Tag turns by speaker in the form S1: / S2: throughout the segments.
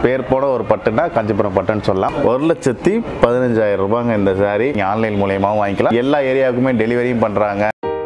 S1: பேர் போன ஒரு பட்டுனா காஞ்சிபுரம் பட்டுன்னு சொல்லலாம் ஒரு லட்சத்தி பதினஞ்சாயிரம் ரூபாங்க இந்த saree நீங்க ஆன்லைன் மூலியமாகவும் வாங்கிக்கலாம் எல்லா ஏரியாவுக்குமே டெலிவரியும் பண்றாங்க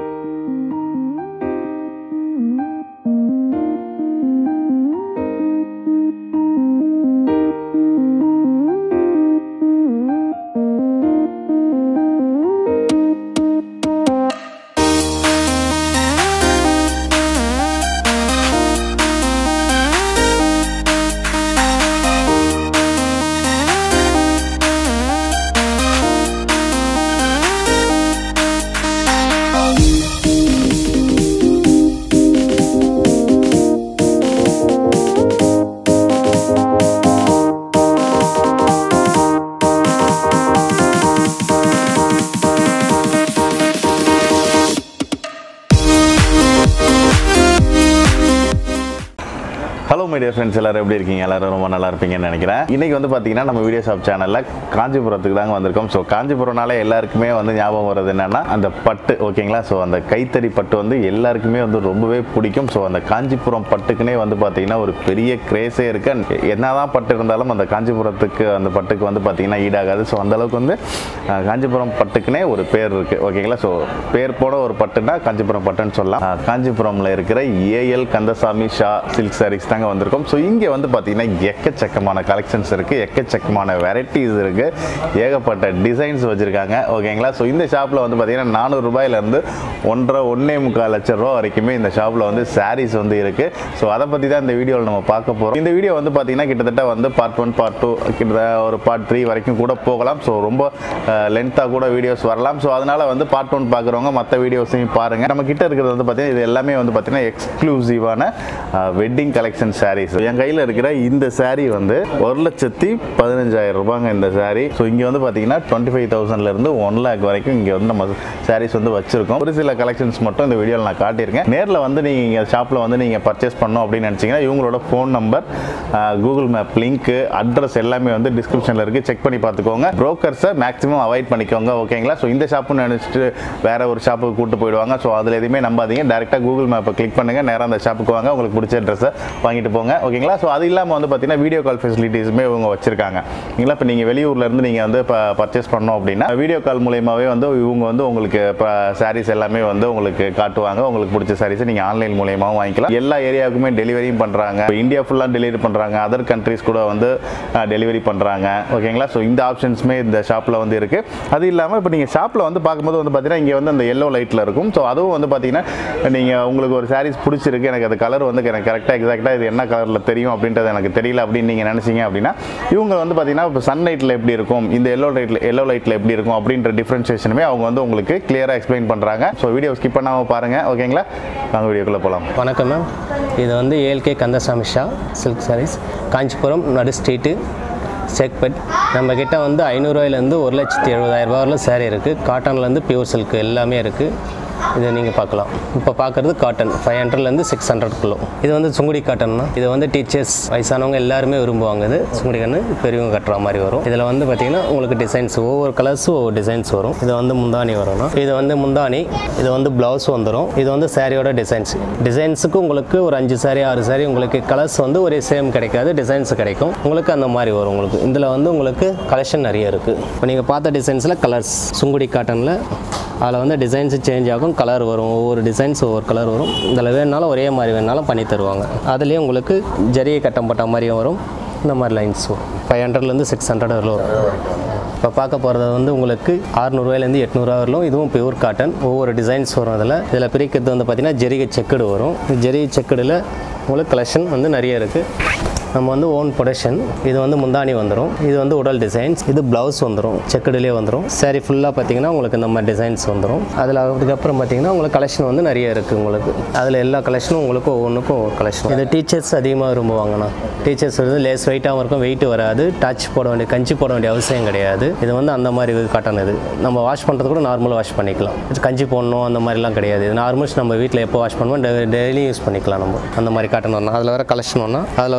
S1: ஹலோ மீடியா ஃப்ரெண்ட்ஸ் எல்லாரும் எப்படி இருக்கீங்க எல்லாரும் ரொம்ப நல்லா இருப்பீங்கன்னு நினைக்கிறேன் இன்னைக்கு வந்து பார்த்தீங்கன்னா நம்ம வீடியோ ஷாப் சேனலில் காஞ்சிபுரத்துக்கு தாங்க வந்திருக்கோம் ஸோ காஞ்சிபுரம்னாலே எல்லாருக்குமே வந்து ஞாபகம் வர்றது என்னன்னா அந்த பட்டு ஓகேங்களா ஸோ அந்த கைத்தறி பட்டு வந்து எல்லாருக்குமே வந்து ரொம்பவே பிடிக்கும் ஸோ அந்த காஞ்சிபுரம் பட்டுக்குனே வந்து பார்த்தீங்கன்னா ஒரு பெரிய கிரேஸே இருக்கு And என்னதான் பட்டு இருந்தாலும் அந்த காஞ்சிபுரத்துக்கு அந்த பட்டுக்கு வந்து பார்த்தீங்கன்னா ஈடாகாது ஸோ அந்த அளவுக்கு வந்து அஹ், காஞ்சிபுரம் பட்டுக்குனே ஒரு பேர் இருக்கு ஓகேங்களா ஸோ பேர் போட ஒரு பட்டுனா காஞ்சிபுரம் பட்டுன்னு சொல்லலாம் அஹ், காஞ்சிபுரம்ல இருக்கிற ஏஎல் கந்தசாமி ஷா சில்க் சாரீஸ் தாங்க வந்திருக்கோம் ஸோ இங்கே வந்து பார்த்தீங்கன்னா எக்கச்சக்கமான கலெக்ஷன்ஸ் இருக்கு எக்கச்சக்கமான வெரைட்டிஸ் இருக்கு ஏகப்பட்ட டிசைன்ஸ் வச்சிருக்காங்க ஓகேங்களா ஸோ இந்த ஷாப்பில் வந்து பார்த்தீங்கன்னா நானூறு ரூபாயிலேருந்து ஒன்றரை ஒன்றே முக்கால் லட்சம் ரூபா வரைக்குமே இந்த ஷாப்பில் வந்து சாரீஸ் வந்து இருக்கு ஸோ அதை பற்றி தான் இந்த வீடியோவில் நம்ம பார்க்க போகிறோம் இந்த வீடியோ வந்து பார்த்தீங்கன்னா கிட்டத்தட்ட வந்து பார்ட் ஒன் பார்ட் டூ கிட்டத்தட்ட ஒரு பார்ட் த்ரீ வரைக்கும் கூட போகலாம் ஸோ ரொம்ப லென்த்தாக கூட வீடியோஸ் வரலாம் ஸோ அதனால வந்து பார்ட் ஒன் பார்க்குறவங்க மற்ற வீடியோஸையும் பாருங்கள் நம்ம கிட்ட இருக்கிறது வந்து பார்த்தீங்கன்னா இது எல்லாமே வந்து பார்த்தீங்கன்னா எக்ஸ்க்ளூசிவான வெட்டிங் கலெக்ஷன் சாரீஸ் என் கையில் இருக்கிற இந்த saree வந்து ஒரு லட்சத்தி பதினஞ்சாயிரம் ரூபாங்க இந்த saree ஸோ இங்கே வந்து பார்த்தீங்கன்னா டுவெண்ட்டி ஃபைவ் தௌசண்ட்லேருந்து ஒன் லேக் வரைக்கும் இங்கே வந்து நம்ம சாரீஸ் வந்து வச்சிருக்கோம் ஒரு சில கலெக்ஷன்ஸ் மட்டும் இந்த வீடியோவில் நான் காட்டியிருக்கேன் நேரில் வந்து நீங்கள் ஷாப்பில் வந்து நீங்கள் பர்ச்சேஸ் பண்ணோம் அப்படின்னு நினச்சிங்கன்னா இவங்களோட phone number Google map link address எல்லாமே வந்து டிஸ்கிரிப்ஷனில் இருக்குது செக் பண்ணி பார்த்துக்கோங்க ப்ரோக்கர்ஸை மேக்ஸிமம் அவாய்ட் பண்ணிக்கோங்க ஓகேங்களா ஸோ இந்த ஷாப்புன்னு நினச்சிட்டு வேற ஒரு ஷாப்புக்கு கூட்டு போயிடுவாங்க ஸோ அதில் எதுவுமே நம்பாதீங்க டேரெக்டாக கூகுள் மேப்பை கிளிக் பண்ணுங்கள் நேராக அந்த ஷாப்புக்கு வாங்க உங்களுக்கு பிடிச்ச ட்ரெஸ்ஸை வாங்கிட்டு போங்க ஓகேங்களா ஸோ அது இல்லாமல் வந்து பார்த்தீங்கன்னா வீடியோ கால் ஃபெசிலிட்டிஸுமே இவங்க வச்சிருக்காங்க இல்லைங்களா இப்போ நீங்கள் வெளியூர்லேருந்து நீங்கள் வந்து இப்போ பர்ச்சேஸ் பண்ணோம் அப்படின்னா வீடியோ கால் மூலியமாகவே வந்து இவங்க வந்து உங்களுக்கு இப்போ சாரீஸ் எல்லாமே வந்து உங்களுக்கு காட்டுவாங்க உங்களுக்கு பிடிச்ச சாரீஸை நீங்கள் ஆன்லைன் மூலியமாகவும் வாங்கிக்கலாம் எல்லா ஏரியாவுக்குமே டெலிவரியும் பண்ணுறாங்க இந்தியா ஃபுல்லாக டெலிவரி பண்ணுறாங்க அதர் கண்ட்ரீஸ் கூட வந்து டெலிவரி பண்ணுறாங்க ஓகேங்களா ஸோ இந்த ஆப்ஷன்ஸுமே இந்த ஷாப்பில் வந்து இருக்குது அது இல்லாமல் இப்போ நீங்கள் ஷாப்பில் வந்து பார்க்கும்போது வந்து பார்த்தீங்கன்னா இங்கே வந்து அந்த எல்லோ லைட்டில் இருக்கும் ஸோ அதுவும் வந்து பார்த்தீங்கன்னா நீங்கள் உங்களுக்கு ஒரு சாரீஸ் பிடிச்சிருக்கு எனக்கு அது கலர் வந்து எனக்கு கரெக்டாக எக்ஸாக்டாக இது என்ன கலரில் தெரியும் அப்படின்றது எனக்கு தெரியல அப்படின்னு நீங்கள் நினச்சிங்க அப்படின்னா இவங்க வந்து பார்த்தீங்கன்னா இப்போ சன் லைட்டில் எப்படி இருக்கும் இந்த எல்லோ லைட்டில் எல்லோ லைட்டில் எப்படி இருக்கும் அப்படின்ற டிஃப்ரென்ஷியேஷனுமே அவங்க வந்து உங்களுக்கு கிளியராக எக்ஸ்பிளைன் பண்ணுறாங்க ஸோ வீடியோ ஸ்கிப் பண்ணாமல் பாருங்கள் ஓகேங்களா நாங்கள் வீடியோக்குள்ளே போகலாம்
S2: வணக்கம் மேம் இது வந்து ஏஎல்கே கந்தசாமி ஷா சில்க் சாரீஸ் காஞ்சிபுரம் நடு ஸ்ட்ரீட்டு செக்பெட் நம்ம கிட்ட வந்து ஐநூறுரூவாயிலேருந்து ஒரு லட்சத்தி எழுபதாயிரம் ரூபாயில் saree இருக்குது காட்டன்லேருந்து பியூர் சில்க் எல்லாமே இருக்குது இதை நீங்கள் பார்க்கலாம் இப்போ பார்க்குறது காட்டன் ஃபைவ் ஹண்ட்ரட்லேருந்து சிக்ஸ் ஹண்ட்ரட் கிலோ இது வந்து சுங்குடி காட்டன்னா இது வந்து டீச்சர்ஸ் வயசானவங்க எல்லாருமே விரும்புவாங்க இது சுங்குடி கண்ணு பெரியவங்க கட்டுற மாதிரி வரும் இதில் வந்து பார்த்தீங்கன்னா உங்களுக்கு டிசைன்ஸ் ஒவ்வொரு கலர்ஸும் ஒவ்வொரு டிசைன்ஸ் வரும் இது வந்து முந்தானி வரணும் இது வந்து முந்தானி இது வந்து ப்ளவுஸ் வந்துடும் இது வந்து சாரியோட டிசைன்ஸ் டிசைன்ஸுக்கு உங்களுக்கு ஒரு அஞ்சு சாரி ஆறு சாரி உங்களுக்கு கலர்ஸ் வந்து ஒரே சேம் கிடைக்காது டிசைன்ஸ் கிடைக்கும் உங்களுக்கு அந்த மாதிரி வரும் உங்களுக்கு இதில் வந்து உங்களுக்கு கலெக்ஷன் நிறைய இருக்குது இப்போ நீங்கள் பார்த்த டிசைன்ஸில் கலர்ஸ் சுங்குடி காட்டனில் அதில் வந்து டிசைன்ஸ் சேஞ்ச் ஆகும் கலர் வரும் ஒவ்வொரு டிசைன்ஸ் ஒவ்வொரு கலர் வரும் இதில் வேணுனாலும் ஒரே மாதிரி வேணுனாலும் பண்ணி தருவாங்க அதுலேயும் உங்களுக்கு ஜரிகை கட்டம் பட்ட மாதிரியும் வரும் இந்த மாதிரி லைன்ஸ் வரும் ஃபைவ் ஹண்ட்ரட்லேருந்து சிக்ஸ் ஹண்ட்ரட் வரலும் வரும் இப்போ பார்க்க போகிறது வந்து உங்களுக்கு அறுநூறுவாயிலேருந்து எட்நூறுவா வரலும் இதுவும் பியூர் காட்டன் ஒவ்வொரு டிசைன்ஸ் வரும் அதில் இதில் பிரிக்கிறது வந்து பார்த்திங்கன்னா ஜெரிகை செக்குடு வரும் இந்த ஜெரிகை செக்குடில் உங்களுக்கு கலெக்ஷன் வந்து நிறைய இருக்குது நம்ம வந்து ஓன் ப்ரொடக்ஷன் இது வந்து முந்தானி வந்துடும் இது வந்து உடல் டிசைன்ஸ் இது ப்ளவுஸ் வந்துடும் செக்குடுலேயே வந்துடும் saree ஃபுல்லாக பார்த்தீங்கன்னா உங்களுக்கு இந்த மாதிரி டிசைன்ஸ் வந்துடும் அதில் அதுக்கப்புறம் பார்த்தீங்கன்னா உங்களுக்கு கலெக்ஷன் வந்து நிறைய இருக்குது உங்களுக்கு அதில் எல்லா கலெக்ஷனும் உங்களுக்கு ஒவ்வொன்றுக்கும் ஒவ்வொரு கலெக்ஷன் இது டீச்சர்ஸ் அதிகமாக விரும்புவாங்கண்ணா டீச்சர்ஸ் வந்து லேஸ் வெயிட்டாகவும் இருக்கும் வெயிட் வராது டச் போட வேண்டிய கஞ்சி போட வேண்டிய அவசியம் கிடையாது இது வந்து அந்த மாதிரி காட்டன் இது நம்ம வாஷ் பண்ணுறது கூட நார்மலாக வாஷ் பண்ணிக்கலாம் இது கஞ்சி போடணும் அந்த மாதிரிலாம் கிடையாது இது நார்மல்ஸ் நம்ம வீட்டில் எப்போ வாஷ் பண்ணுவோம் டெய்லி யூஸ் பண்ணிக்கலாம் நம்ம அந்த மாதிரி காட்டன் வரணும் அதில் வர கலெக்ஷன் ஒன்றா அதில் வந்து டிசைன்ஸ்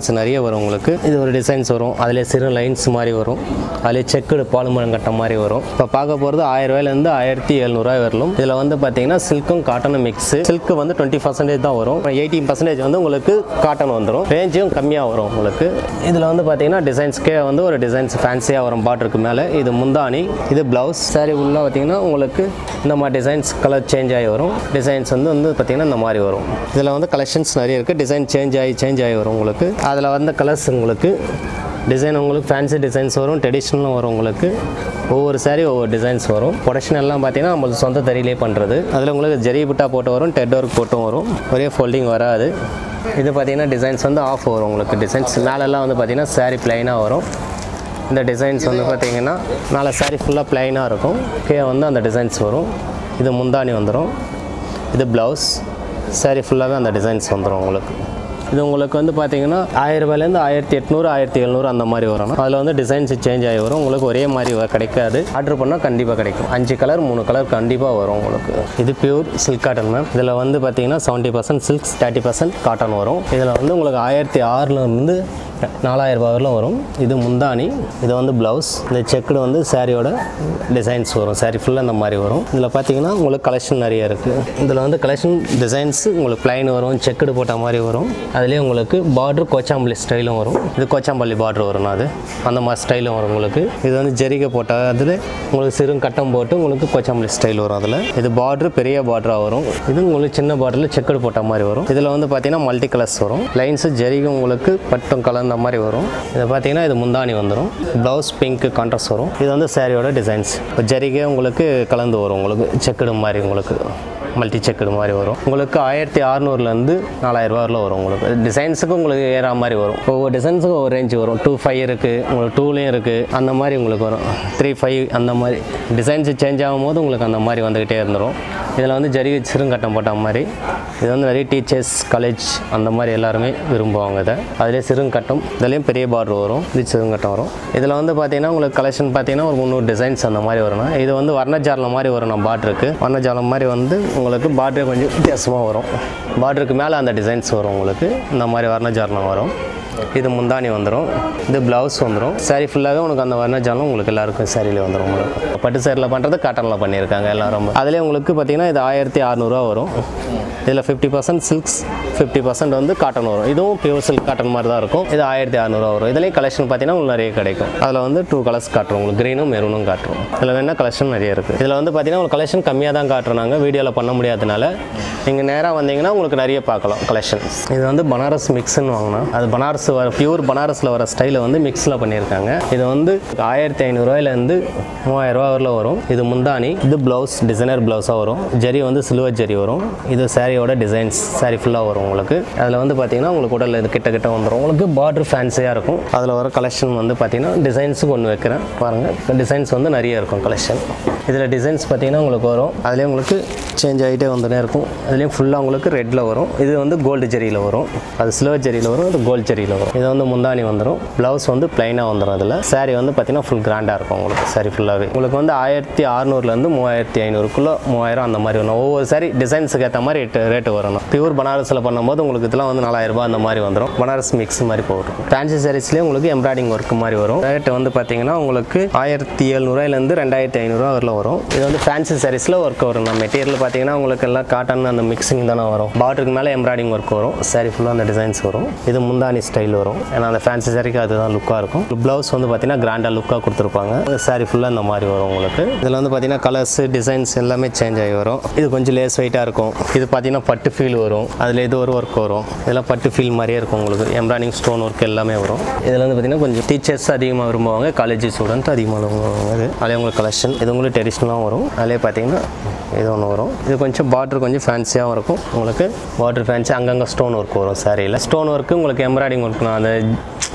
S2: டிசைன்ஸ் நிறைய வரும் உங்களுக்கு இது ஒரு டிசைன்ஸ் வரும் அதிலே சிறு லைன்ஸ் மாதிரி வரும் அதிலே செக்குடு பாலுமரம் கட்ட மாதிரி வரும் இப்போ பார்க்க போகிறது ஆயிரம் ரூபாயிலேருந்து ஆயிரத்தி எழுநூறுவா வரலும் இதில் வந்து பார்த்தீங்கன்னா சில்க்கும் காட்டனும் மிக்ஸு சில்க்கு வந்து டுவெண்ட்டி பர்சன்டேஜ் தான் வரும் எயிட்டீன் பர்சன்டேஜ் வந்து உங்களுக்கு காட்டன் வந்துடும் ரேஞ்சும் கம்மியாக வரும் உங்களுக்கு இதில் வந்து பார்த்தீங்கன்னா டிசைன்ஸ்க்கே வந்து ஒரு டிசைன்ஸ் ஃபேன்சியாக வரும் பார்டருக்கு மேலே இது முந்தானி இது ப்ளவுஸ் சாரி உள்ள பார்த்தீங்கன்னா உங்களுக்கு இந்த மாதிரி டிசைன்ஸ் கலர் சேஞ்ச் ஆகி வரும் டிசைன்ஸ் வந்து வந்து பார்த்தீங்கன்னா இந்த மாதிரி வரும் இதில் வந்து கலெக்ஷன்ஸ் நிறைய இருக்குது டிசைன் சேஞ்ச் ஆகி சேஞ்ச் ஆகி வரும் உங்களுக்கு அதில் வந்த கலர்ஸ் உங்களுக்கு டிசைன் உங்களுக்கு ஃபேன்சி டிசைன்ஸ் வரும் ட்ரெடிஷ்னலும் வரும் உங்களுக்கு ஒவ்வொரு saree ஒவ்வொரு டிசைன்ஸ் வரும் ப்ரொடக்ஷன் எல்லாம் பார்த்தீங்கன்னா நம்மளுக்கு சொந்த தறியிலே பண்ணுறது அதில் உங்களுக்கு ஜெரி புட்டா போட்டு வரும் டெட் ஒர்க் போட்டும் வரும் ஒரே ஃபோல்டிங் வராது இது பார்த்தீங்கன்னா டிசைன்ஸ் வந்து ஆஃப் வரும் உங்களுக்கு டிசைன்ஸ் மேலெல்லாம் வந்து பார்த்தீங்கன்னா saree பிளைனாக வரும் இந்த டிசைன்ஸ் வந்து பார்த்தீங்கன்னா நாலு saree ஃபுல்லாக பிளைனாக இருக்கும் கீழே வந்து அந்த டிசைன்ஸ் வரும் இது முந்தானி வந்துடும் இது ப்ளவுஸ் saree ஃபுல்லாகவே அந்த டிசைன்ஸ் வந்துடும் உங்களுக்கு இது உங்களுக்கு வந்து பார்த்தீங்கன்னா ஆயிரம் ரூபாயிலேருந்து ஆயிரத்தி எட்நூறு ஆயிரத்தி எழுநூறு அந்த மாதிரி வரும் அதில் வந்து டிசைன்ஸ் சேஞ்ச் ஆகி வரும் உங்களுக்கு ஒரே மாதிரி வ- கிடைக்காது ஆர்டர் பண்ணால் கண்டிப்பாக கிடைக்கும் அஞ்சு கலர் மூணு கலர் கண்டிப்பாக வரும் உங்களுக்கு இது பியூர் சில்க் காட்டன் மேம் இதில் வந்து பார்த்தீங்கன்னா seventy percent silks thirty percent cotton வரும் இதில் வந்து உங்களுக்கு ஆயிரத்தி ஆறுலேருந்து நாலாயிரம் ரூபாய் வரலும் வரும் இது முந்தானி இது வந்து ப்ளவுஸ் இந்த செக்குடு வந்து சாரியோட டிசைன்ஸ் வரும் சாரி ஃபுல்லாக அந்த மாதிரி வரும் இதில் பார்த்தீங்கன்னா உங்களுக்கு கலெக்ஷன் நிறைய இருக்குது இதில் வந்து கலெக்ஷன் டிசைன்ஸ் உங்களுக்கு ப்ளைன் வரும் செக்குடு போட்ட மாதிரி வரும் அதுலேயே உங்களுக்கு பார்டர் கோச்சாம்பள்ளி ஸ்டைலும் வரும் இது கோச்சாம்பள்ளி பார்டர் வரும் அது அந்த மாதிரி ஸ்டைலும் வரும் உங்களுக்கு இது வந்து ஜெரிகை போட்ட அதில் உங்களுக்கு சிறு கட்டம் போட்டு உங்களுக்கு கோச்சாம்பள்ளி ஸ்டைல் வரும் அதில் இது பார்டர் பெரிய பார்டராக வரும் இது உங்களுக்கு சின்ன பார்டரில் செக்குடு போட்ட மாதிரி வரும் இதில் வந்து பார்த்தீங்கன்னா மல்டி கலர்ஸ் வரும் லைன்ஸு ஜெரிகை உங்களுக்கு பட்டும் கலந்த மாதிரி வரும் இதை பார்த்தீங்கன்னா இது முந்தானி வந்துடும் ப்ளவுஸ் பிங்க் கான்ட்ராஸ்ட் வரும் இது வந்து சாரியோட டிசைன்ஸ் ஜரிகை உங்களுக்கு கலந்து வரும் உங்களுக்கு செக்குடு மாதிரி உங்களுக்கு மல்டி செக்குடு மாதிரி வரும் உங்களுக்கு ஆயிரத்தி அறநூறுலேருந்து நாலாயிரம் ரூபாயில் வரும் உங்களுக்கு டிசைன்ஸுக்கு உங்களுக்கு ஏற மாதிரி வரும் ஒவ்வொரு டிசைன்ஸுக்கும் ஒரு ரேஞ்ச் வரும் டூ ஃபைவ் இருக்குது உங்களுக்கு டூலேயும் இருக்குது அந்த மாதிரி உங்களுக்கு வரும் த்ரீ ஃபைவ் அந்த மாதிரி டிசைன்ஸ் சேஞ்ச் ஆகும்போது உங்களுக்கு அந்த மாதிரி வந்துக்கிட்டே இருந்துடும் இதில் வந்து ஜரி சிறுங்கட்டம் போட்ட மாதிரி இது வந்து நிறைய டீச்சர்ஸ் காலேஜ் அந்த மாதிரி எல்லாருமே விரும்புவாங்க இதை அதிலே சிறுங்கட்டம் இதுலேயும் பெரிய பார்டர் வரும் இது சிறுங்கட்டம் வரும் இதில் வந்து பார்த்தீங்கன்னா உங்களுக்கு கலெக்ஷன் பார்த்தீங்கன்னா ஒரு முந்நூறு டிசைன்ஸ் அந்த மாதிரி வரணும் இது வந்து வர்ணஜாலம் மாதிரி வரும் நம்ம பார்டருக்கு வர்ணஜாலம் மாதிரி வந்து உங்களுக்கு பார்டரே கொஞ்சம் வித்தியாசமாக வரும் பார்டருக்கு மேலே அந்த டிசைன்ஸ் வரும் உங்களுக்கு இந்த மாதிரி வர்ணஜாலம் வரும் இது முந்தானி வந்துடும் இது ப்ளவுஸ் வந்துடும் saree ஃபுல்லாகவே உனக்கு அந்த வர்ணஜாலம் உங்களுக்கு எல்லாருக்கும் சாரியில் வந்துடும் உங்களுக்கு பட்டு சேரில் பண்ணுறது காட்டனில் பண்ணியிருக்காங்க எல்லாரும் அதிலே உங்களுக்கு பார்த்தீங்கன்னா இது ஆயிரத்தி அறநூறுவா வரும் இதில் fifty percent silks fifty percent வந்து காட்டன் வரும் இதுவும் பியூர் சில்க் காட்டன் மாதிரி தான் இருக்கும் இது ஆயிரத்தி அறநூறுவா வரும் இதுலேயும் கலெக்ஷன் பார்த்தீங்கன்னா உங்களுக்கு நிறைய கிடைக்கும் அதில் வந்து டூ கலர்ஸ் காட்டுறோம் உங்களுக்கு க்ரீனும் மெரூனும் காட்டுறோம் இதில் வேணால் கலெக்ஷன் நிறைய இருக்குது இதில் வந்து பார்த்தீங்கன்னா உங்களுக்கு கலெக்ஷன் கம்மியாக தான் காட்டுறாங்க வீடியோவில் பண்ண முடியாதனால நீங்கள் நேராக வந்தீங்கன்னா உங்களுக்கு நிறைய பார்க்கலாம் கலெக்ஷன்ஸ் இது வந்து பனாரஸ் மிக்ஸ்னு வாங்கினா அது பனாரஸ் வர பியூர் பனாரஸில் வர ஸ்டைலை வந்து மிக்ஸில் பண்ணியிருக்காங்க இது வந்து ஆயிரத்தி ஐநூறுரூவாயிலேருந்து மூவாயிரம் ரூபா வரல வரும் இது முந்தானி இது ப்ளவுஸ் டிசைனர் ப்ளவுஸாக வரும் ஜரி வந்து சில்வர் ஜரி வரும் இது சாரியோட டிசைன்ஸ் சாரி ஃபுல்லாக வரும் உங்களுக்கு அதில் வந்து பார்த்தீங்கன்னா உங்களுக்கு உடல் இது கிட்ட கிட்ட வந்துடும் உங்களுக்கு பார்டர் ஃபேன்சியாக இருக்கும் அதில் வர கலெக்ஷன் வந்து பார்த்தீங்கன்னா டிசைன்ஸுக்கு ஒன்று வைக்கிறேன் பாருங்கள் டிசைன்ஸ் வந்து நிறைய இருக்கும் கலெக்ஷன் இதில் டிசைன்ஸ் பார்த்தீங்கன்னா உங்களுக்கு வரும் அதுலேயே உங்களுக்கு சேஞ்ச் ஆகிட்டே வந்துட்டே இருக்கும் அதுலேயும் ஃபுல்லாக உங்களுக்கு ரெட்டில் வரும் இது வந்து கோல்டு ஜெரியில் வரும் அது சில்வர் ஜெரியில் வரும் அது கோல்டு ஜெரியில் வரும் இது வந்து முந்தானி வந்துடும் ப்ளவுஸ் வந்து பிளைனாக வந்துடும் அதில் saree வந்து பார்த்தீங்கன்னா ஃபுல் கிராண்டாக இருக்கும் உங்களுக்கு saree ஃபுல்லாகவே உங்களுக்கு வந்து ஆயிரத்தி அறநூறுலேருந்து மூவாயிரத்தி ஐநூறுக்குள்ளே மூவாயிரம் அந்த மாதிரி வரும் ஒவ்வொரு saree டிசைன்ஸுக்கு ஏற்ற மாதிரி ரேட்டு ரேட்டு வரணும் பியூர் பனாரஸில் பண்ணும்போது உங்களுக்கு இதெல்லாம் வந்து நாலாயிரம் ரூபாய் அந்த மாதிரி வந்துடும் பனாரஸ் மிக்ஸ் மாதிரி போகும் ஃபேன்சி சாரீஸ்லேயே உங்களுக்கு எம்ப்ராய்டிங் ஒர்க் மாதிரி வரும் ரேட்டு வந்து பார்த்தீங்கன்னா உங்களுக்கு ஆயிரத்தி எழுநூறுவாயிலேருந்து ரெண்டாயிரத்தி ஐநூறுரூவா வரல வரும் இது வந்து ஃபேன்சி சாரீஸில் ஒர்க் வரும் நம்ம மெட்டீரியல் பார்த்தீங்கன்னா உங்களுக்கு எல்லாம் காட்டன் அந்த மிக்சிங் தானே வரும் பார்டருக்கு மேலே எம்ப்ராய்டிங் ஒர்க் வரும் saree ஃபுல்லாக அந்த டிசைன்ஸ் வரும் இது முந்தானி ஸ்டைல் வரும் ஏன்னா அந்த ஃபேன்சி சாரிக்கு அதுதான் லுக்காக இருக்கும் ப்ளவுஸ் வந்து பார்த்தீங்கன்னா கிராண்டாக லுக்காக கொடுத்துருப்பாங்க saree ஃபுல்லாக இந்த மாதிரி வரும் உங்களுக்கு இதில் வந்து பார்த்தீங்கன்னா கலர்ஸ் டிசைன்ஸ் எல்லாமே சேஞ்ச் ஆகி வரும் இது கொஞ்சம் லேஸ் வெயிட்டாக இருக்கும் இது பார்த்தீங்கன்னா பட்டு ஃபீல் வரும் அதில் இது ஒரு ஒர்க் வரும் இதெல்லாம் பட்டு ஃபீல் மாதிரியே இருக்கும் உங்களுக்கு எம்ப்ராய்டிங் ஸ்டோன் ஒர்க் எல்லாமே வரும் இதில் வந்து பார்த்தீங்கன்னா கொஞ்சம் டீச்சர்ஸ் அதிகமாக விரும்புவாங்க காலேஜ் ஸ்டூடெண்ட் அதிகமாக விரும்புவாங்க இது அதிலே உங்களுக்கு கலெக்ஷன் இது உங்களுக்கு ட்ரெடிஷ்னலாகவும் வரும் அதிலே பார்த்தீங்கன்னா இது ஒன்று வரும் இது கொஞ்சம் பார்டர் கொஞ்சம் ஃபேன்சியாகவும் இருக்கும் உங்களுக்கு பார்டர் ஃபேன்சி அங்கங்கே ஸ்டோன் ஒர்க் வரும் சாரியில் ஸ்டோன் ஒர்க்கு உங்களுக்கு எம்ப்ராய்டிங் ஒர்க் அந்த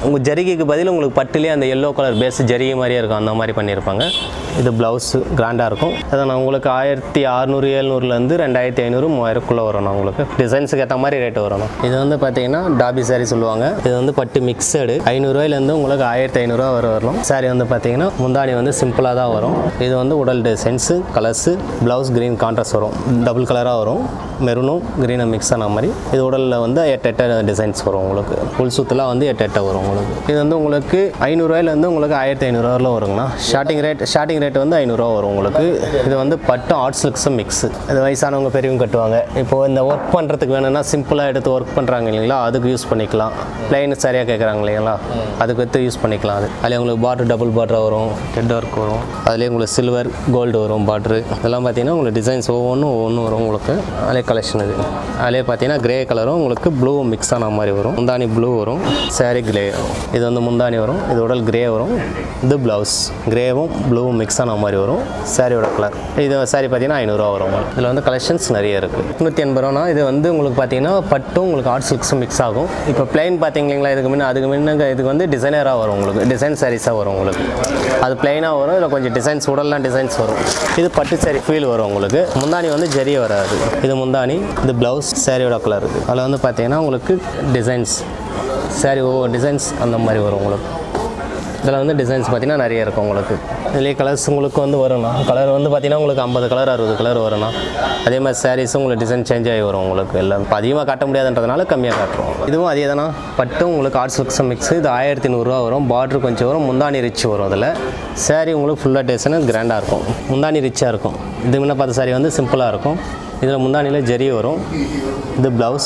S2: உங்கள் ஜரிகைக்கு பதில் உங்களுக்கு பட்டுலேயே அந்த எல்லோ கலர் பேஸ் ஜரிகை மாதிரியே இருக்கும் அந்த மாதிரி பண்ணியிருப்பாங்க இது ப்ளவுஸு கிராண்டாக இருக்கும் அதை நான் உங்களுக்கு ஆயிரத்தி அறநூறு ஏழ்நூறுலேருந்து ரெண்டாயிரத்தி ஐநூறு மூவாயிரக்குள்ளே வரணும் உங்களுக்கு டிசைன்ஸுக்கு ஏற்ற மாதிரி ரேட்டு வரணும் இது வந்து பார்த்தீங்கன்னா டாபி சாரி சொல்லுவாங்க இது வந்து பட்டு மிக்சடு ஐநூறுரூவாயிலேருந்து உங்களுக்கு ஆயிரத்தி ஐநூறுரூவா வர வரலாம் சாரி வந்து பார்த்தீங்கன்னா முந்தானி வந்து சிம்பிளாக தான் வரும் இது வந்து உடல் designs colours blouse green contrast வரும் டபுள் கலராக வரும் மெரூனும் க்ரீனும் மிக்ஸ் ஆன மாதிரி இது உடலில் வந்து எட்டு எட்ட டிசைன்ஸ் வரும் உங்களுக்கு ஃபுல் சுற்றுலாம் வந்து எட்டு எட்ட வரும் உங்களுக்கு இது வந்து உங்களுக்கு ஐநூறுரூவாயிலேருந்து உங்களுக்கு ஆயிரத்தி ஐநூறுரூவாவில் வருங்கண்ணா ஸ்டார்டிங் ரேட் ஸ்டார்டிங் ரேட் வந்து ஐநூறுரூவா வரும் உங்களுக்கு இது வந்து பட்டு ஆர்ட் சில்க்ஸும் மிக்ஸு இது வயசானவங்க பெரியவங்க கட்டுவாங்க இப்போது இந்த ஒர்க் பண்ணுறதுக்கு வேணும்னா சிம்பிளாக எடுத்து ஒர்க் பண்ணுறாங்க இல்லைங்களா அதுக்கு யூஸ் பண்ணிக்கலாம் பிளைன் சரியாக கேட்குறாங்க இல்லைங்களா அதுக்கு எடுத்து யூஸ் பண்ணிக்கலாம் அது அதில் உங்களுக்கு பார்டர் டபுள் பார்டர் வரும் ஹெட் ஒர்க் வரும் அதுலேயே உங்களுக்கு சில்வர் கோல்டு வரும் பார்டரு இதெல்லாம் பார்த்தீங்கன்னா உங்களுக்கு டிசைன்ஸ் ஒவ்வொன்றும் ஒவ்வொன்றும் வரும் உங்களுக்கு அதிலே கலெக்ஷன் இது அதிலே பார்த்தீங்கன்னா கிரே கலரும் உங்களுக்கு ப்ளூ மிக்ஸ் ஆன மாதிரி வரும் முந்தானி ப்ளூ வரும் saree கிரே இது வந்து முந்தானி வரும் இது உடல் கிரே வரும் இது ப்ளவுஸ் கிரேவும் ப்ளூவும் மிக்ஸ் ஆன மாதிரி வரும் சாரியோட கலர் இது சாரி பார்த்தீங்கன்னா ஐநூறுரூவா வரும் உங்களுக்கு இதில் வந்து கலெக்ஷன்ஸ் நிறைய இருக்குது நூற்றி எண்பது ரூபானா இது வந்து உங்களுக்கு பார்த்தீங்கன்னா பட்டும் உங்களுக்கு ஆர்ட் சில்க்ஸும் மிக்ஸ் ஆகும் இப்போ பிளைன் பார்த்தீங்களா இதுக்கு முன்ன அதுக்கு முன்ன இதுக்கு வந்து டிசைனராக வரும் உங்களுக்கு டிசைன் சாரீஸாக வரும் உங்களுக்கு அது பிளைனாக வரும் இதில் கொஞ்சம் டிசைன்ஸ் உடல்லாம் டிசைன்ஸ் வரும் இது பட்டு சாரி ஃபீல் வரும் உங்களுக்கு முந்தானி வந்து ஜெரிய வராது இது முந்தானி இது ப்ளவுஸ் சாரியோட கலர் அதில் வந்து பார்த்தீங்கன்னா உங்களுக்கு டிசைன்ஸ் சாரி ஒவ்வொரு டிசைன்ஸ் அந்த மாதிரி வரும் உங்களுக்கு இதில் வந்து டிசைன்ஸ் பார்த்தீங்கன்னா நிறைய இருக்கும் உங்களுக்கு இதுலேயே கலர்ஸ் உங்களுக்கு வந்து வரும்ண்ணா கலர் வந்து பார்த்தீங்கன்னா உங்களுக்கு ஐம்பது கலர் அறுபது கலர் வரும்ண்ணா அதே மாதிரி சாரீஸும் உங்களுக்கு டிசைன் சேஞ்ச் ஆகி வரும் உங்களுக்கு எல்லாம் இப்போ அதிகமாக காட்ட முடியாதுன்றதுனால கம்மியாக காட்டுறோம் இதுவும் அதே தானே பட்டும் உங்களுக்கு ஆர்ட் சில்க்ஸும் மிக்ஸ் இது ஆயிரத்தி நூறுரூவா வரும் பார்டர் கொஞ்சம் வரும் முந்தானி ரிச் வரும் அதில் saree உங்களுக்கு ஃபுல்லாக டிசைன் கிராண்டாக இருக்கும் முந்தானி ரிச்சாக இருக்கும் இது முன்ன பார்த்த saree வந்து சிம்பிளாக இருக்கும் இதில் முந்தானியில் ஜெரி வரும் இது ப்ளவுஸ்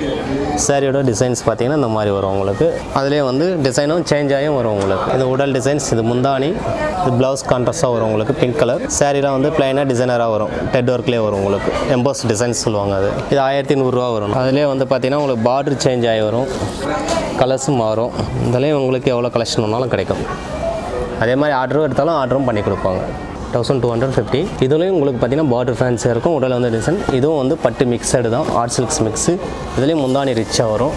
S2: சாரியோட டிசைன்ஸ் பார்த்தீங்கன்னா இந்த மாதிரி வரும் உங்களுக்கு அதுலேயே வந்து டிசைனும் சேஞ்ச் ஆகியும் வரும் உங்களுக்கு இது உடல் டிசைன்ஸ் இது முந்தானி இது ப்ளவுஸ் கான்ட்ராஸ்டாக வரும் உங்களுக்கு பிங்க் கலர் சாரீலாம் வந்து பிளைனாக டிசைனராக வரும் டெட் ஒர்க்லேயே வரும் உங்களுக்கு எம்போஸ் டிசைன்ஸ் சொல்லுவாங்க அது இது ஆயிரத்தி நூறுரூவா வரும் அதுலேயே வந்து பார்த்தீங்கன்னா உங்களுக்கு பார்டர் சேஞ்ச் ஆகி வரும் கலர்ஸும் மாறும் இதுலேயும் உங்களுக்கு எவ்வளோ கலெக்ஷன் வேணாலும் கிடைக்கும் அதே மாதிரி ஆர்டரும் எடுத்தாலும் ஆர்டரும் பண்ணி கொடுப்பாங்க தௌசண்ட் டூ ஹண்ட்ரட் ஃபிஃப்டி இதுலேயும் உங்களுக்கு பார்த்தீங்கன்னா பார்டர் ஃபேன்ஸாக இருக்கும் உடல் வந்து டிசைன் இதுவும் வந்து பட்டு மிக்சடு தான் ஆர்ட் சில்க்ஸ் மிக்ஸு இதுலேயும் முந்தானி ரிச்சாக வரும்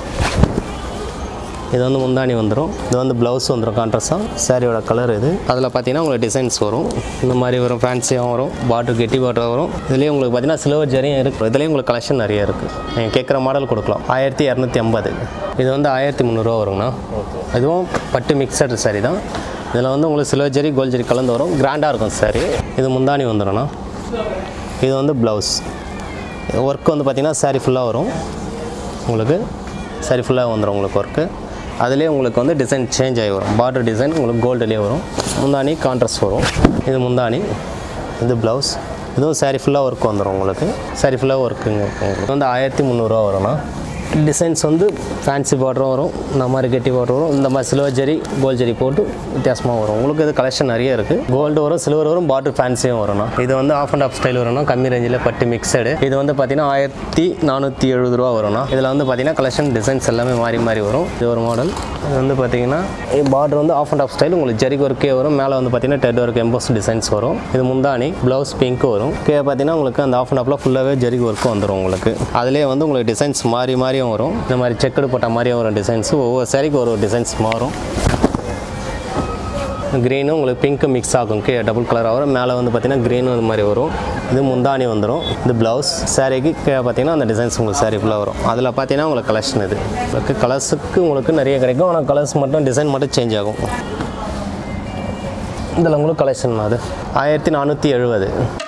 S2: இது வந்து முந்தானி வந்துடும் இது வந்து ப்ளவுஸ் வந்துடும் கான்ட்ராஸ்டாக சாரியோட கலர் இது அதில் பார்த்தீங்கன்னா உங்களுக்கு டிசைன்ஸ் வரும் இந்த மாதிரி வரும் ஃபேன்சியாக வரும் பார்டர் கெட்டி பார்டர் வரும் இதுலேயும் உங்களுக்கு பார்த்தீங்கன்னா சில்வர் ஜரியும் இருக்குது இதுலேயும் உங்களுக்கு கலெக்ஷன் நிறைய இருக்குது நீங்கள் கேட்குற மாடல் கொடுக்கலாம் ஆயிரத்தி இரநூத்தி ஐம்பது இது வந்து ஆயிரத்தி முந்நூறுரூவா வருங்கண்ணா இதுவும் பட்டு மிக்சடு சாரி தான் இதில் வந்து உங்களுக்கு சில்வர் ஜரி கோல்ட் ஜரி கலந்து வரும் கிராண்டாக இருக்கும் சாரி இது முந்தானி வந்துடும்ண்ணா இது வந்து ப்ளவுஸ் ஒர்க் வந்து பார்த்திங்கன்னா சாரி ஃபுல்லாக வரும் உங்களுக்கு சாரி ஃபுல்லாக வந்துடும் உங்களுக்கு ஒர்க்கு அதுலேயே உங்களுக்கு வந்து டிசைன் சேஞ்ச் ஆகி வரும் பார்டர் டிசைன் உங்களுக்கு கோல்டுலேயே வரும் முந்தானி கான்ட்ராஸ்ட் வரும் இது முந்தானி இது ப்ளவுஸ் இதுவும் சாரி ஃபுல்லாக ஒர்க் வந்துடும் உங்களுக்கு சாரி ஃபுல்லாக ஒர்க்குங்க இருக்கும் இது வந்து ஆயிரத்தி முந்நூறுரூவா வரும்ண்ணா டிசைன்ஸ் வந்து ஃபேன்சி பார்டரும் வரும் இந்த மாதிரி கெட்டி பார்டர் வரும் இந்த மாதிரி சில்வர் ஜெரி கோல்ட் ஜெரி போட்டு வித்தியாசமாக வரும் உங்களுக்கு இது கலெக்ஷன் நிறைய இருக்குது கோல்டு வரும் சில்வர் வரும் பார்டர் ஃபேன்சியும் வரும்ண்ணா இது வந்து ஆஃப் அண்ட் ஆஃப் ஸ்டைல் வரும்னா கம்மி ரேஞ்சில் பட்டு மிக்சடு இது வந்து பார்த்தீங்கன்னா ஆயிரத்தி நானூற்றி எழுபது ரூபா வரும்ண்ணா இதில் வந்து பார்த்தீங்கன்னா கலெக்ஷன் டிசைன்ஸ் எல்லாமே மாறி மாறி வரும் இது ஒரு மாடல் இது வந்து பார்த்தீங்கன்னா பார்டர் வந்து ஆஃப் அண்ட் ஆஃப் ஸ்டைல் உங்களுக்கு ஜெரி ஒர்க்கே வரும் மேலே வந்து பார்த்தீங்கன்னா டெட் ஒர்க் எம்போஸ் டிசைன்ஸ் வரும் இது முந்தானி ப்ளவுஸ் பிங்க் வரும் கீழே பார்த்தீங்கன்னா உங்களுக்கு அந்த ஆஃப் அண்ட் ஆஃபில் ஃபுல்லாகவே ஜெரி ஒர்க்கு வந்துடும் உங்களுக்கு அதுலேயே வந்து உங்களுக்கு டிசைன்ஸ் மாறி மாறியும் வரும் இந்த மாதிரி செக்குடு போட்ட மாதிரியும் வரும் டிசைன்ஸ் ஒவ்வொரு சாரிக்கு ஒரு டிசைன்ஸ் மாறும் க்ரீனும் உங்களுக்கு பிங்க்கு மிக்ஸ் ஆகும் கீழே டபுள் கலராக வரும் மேலே வந்து பார்த்தீங்கன்னா க்ரீனும் இந்த மாதிரி வரும் இது முந்தானி வந்துடும் இது ப்ளவுஸ் சாரீக்கு கீழே பார்த்தீங்கன்னா அந்த டிசைன்ஸ் உங்களுக்கு சாரீ ஃபுல்லாக வரும் அதில் பார்த்தீங்கன்னா உங்களுக்கு கலெக்ஷன் இது உங்களுக்கு கலர்ஸுக்கு உங்களுக்கு நிறைய கிடைக்கும் ஆனால் கலர்ஸ் மட்டும் டிசைன் மட்டும் சேஞ்ச் ஆகும் இதில் உங்களுக்கு கலெக்ஷன் அது ஆயிரத்தி நானூற்றி எழுபது